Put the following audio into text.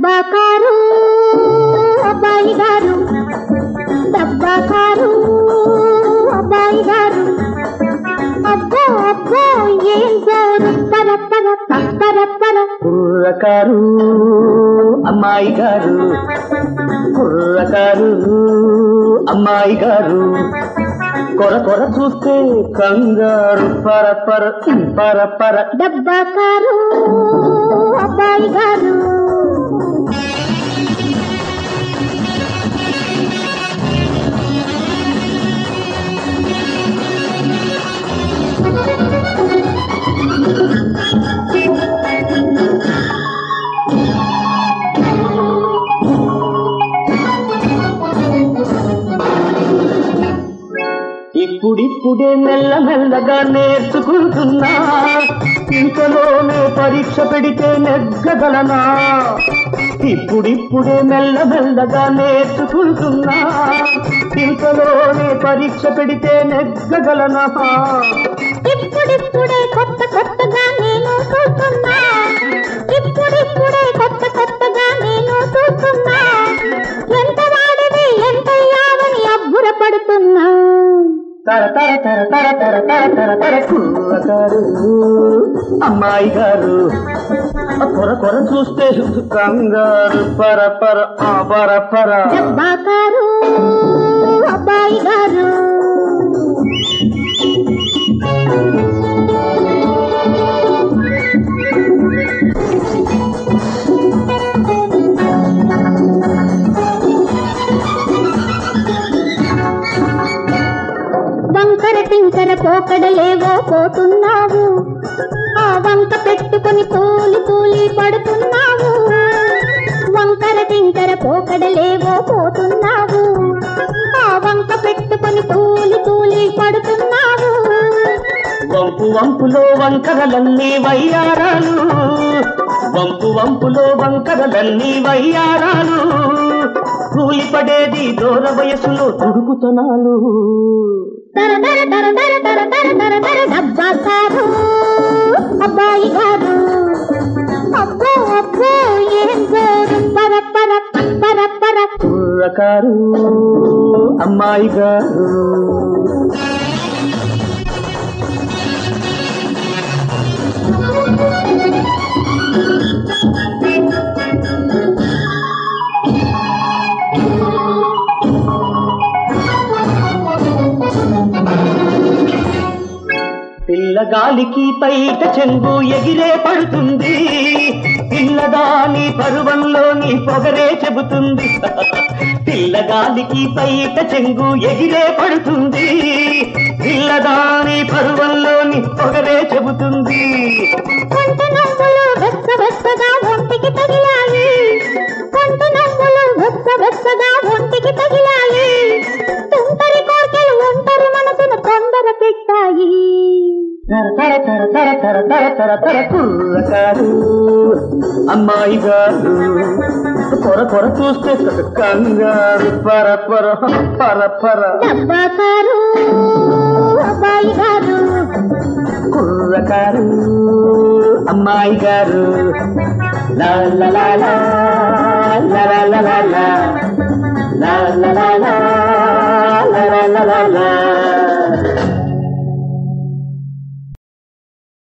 డబ్బా కారు అబ్బాయి గారు డబ్బా కారు అబ్బాయి గారు అబ్బో అబ్బో ఏం జోరు పర పర పర పర కుర్రకారు అమ్మాయి గారు కుర్రకారు అమ్మాయి గారు కొర కొర చూస్తే కంగారు పర పర పర పర డబ్బా కారు అబ్బాయి గారు ఇప్పుడిప్పుడే మెల్ల మెల్లగా నేర్చుకుంటున్నా ఇంతలోనే పరీక్ష పెడితే నెగ్గగలనా ఇప్పుడిప్పుడే మెల్ల మెల్లగా నేర్చుకుంటున్నా ఇంతలోనే పరీక్ష పెడితే నెగ్గగలనా ఇప్పుడిప్పుడే కొత్త కొత్తగా నేను చూస్తున్నా ఇప్పుడిప్పుడే కొత్త కొత్తగా నేను చూస్తున్నా ఎంత వాడివి ఎంత యావని అబ్బురపడుతున్నా తర తర తర తర తర తర తర తర కుర్రకారు అమ్మాయి గారు కొర కొర చూస్తే కంగారు పర పర ఆ పర పర డబ్బా కారు అబ్బాయి గారు వంకర టింకర పోకడలేవో పోతున్నావు ఆ వంక పెట్టుకొని తూలి తూలి పడుతున్నావు వంకర టింకర పోకడలేవో పోతున్నావు ఆ వంక పెట్టుకొని తూలి తూలి పడుతున్నావు వంపు వంపులో వంకరలన్నీ వయ్యారాలు వంపు వంపులో వంకరలన్నీ వయ్యారాలు కూలిపడేది దూర వయసులో తుడుకుతనాలు తర తర తర తర తర తర తర తర డబ్బా కారు అబ్బాయి గారు అబ్బో అబ్బో ఏం జోరు పర పర పర పర కుర్రకారు అమ్మాయి గారు పిల్లగాలికి పైట చెంగు ఎగిరే పడుతుంది పిల్లదాని పరువంలోని పొగరే చెబుతుంది పిల్లగాలికి పైట చెంగు ఎగిరే పడుతుంది పిల్లదాని పరువంలోని పొగరే చెబుతుంది కొంట నవ్వులు వెచ్చ వెచ్చగా ఒంటికి తగిలాయి కొంట నవ్వులు వెచ్చ వెచ్చగా ఒంటికి తగిలాయి తుంటరి కోర్కెలు ఒంటరి మనసును తొందర పెట్టాయి తర తర తర తర తర తర తర తర కుర్రకారు అమ్మాయి గారు పొర పొర చూస్తే కంగారు పర పర పర పర డబ్బా కారు అబ్బాయి గారు కుర్రకారు అమ్మాయి గారు లా లా లా లా లా లా లా లా లా లా లా లా లా లా లా లా లా